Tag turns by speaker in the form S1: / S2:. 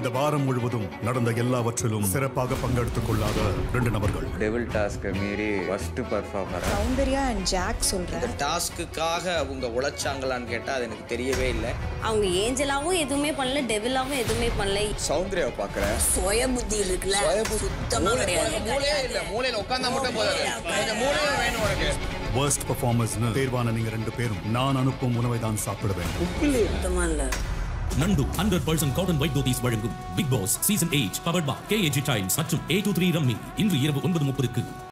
S1: இந்த வாரம் முழுவதும் நடந்த எல்லாவற்றிலும் சிறப்பாக பங்கெடுத்துக் கொள்ளாத ரெண்டு நபர்கள்
S2: டெவில் டாஸ்க்கை மீறி first performer
S3: Soundarya and Jack சொல்றேன்
S4: டாஸ்க்குக்காக அவங்க உழைச்சாங்களான்னு கேட்டால் அது எனக்கு தெரியவே இல்லை
S5: அவங்க ஏஞ்சலாவும் எதுவுமே பண்ணல டெவிலாவும் எதுவுமே பண்ணல
S2: சௌந்தர்யாவை பார்க்குறேன்
S5: சுய புத்தி இருக்குல்ல சுத்தமா கிடையாது
S4: மூளையே இல்லை மூளையில் உட்காந்தா மட்டும் போதாது கொஞ்சம் மூளையும் வேணும் உனக்கு
S1: worst பெர்ஃபார்மர்ஸ்னு தேர்வான நீங்க ரெண்டு பேரும் நான் அனுப்பும் உணவை தான் சாப்பிடுவேன்
S5: சுத்தமா இல்ல
S6: நண்டு hundred percent cotton white dhotis வழங்கும் Bigg Boss season eight powered by KAG tiles மற்றும் ஏ டூ த்ரீ ரம்மி இன்று இரவு ஒன்பது முப்பதுக்கு